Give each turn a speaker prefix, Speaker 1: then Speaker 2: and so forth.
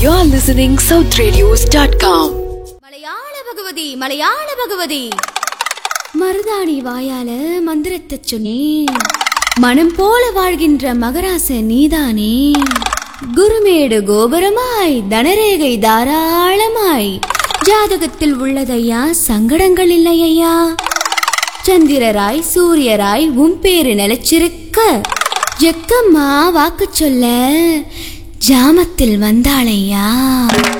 Speaker 1: You're listening southradios.com.
Speaker 2: மலையாள பகவதி மலையாள பகவதி மருதாணி வாயால மந்திரத்தை சொன்னேன் மனம் போல வாழ்கின்ற மகராச நீதானே குருமேடு கோபுரமாய் தனரேகை தாராளமாய் ஜாதகத்தில் உள்ளதையா சங்கடங்கள் இல்லையா சந்திரராய் சூரியராய் உன் பேரு நிலைச்சிருக்க ஜக்கம்மா வாக்கு சொல்ல ஜாமத்தில் வந்தாளையா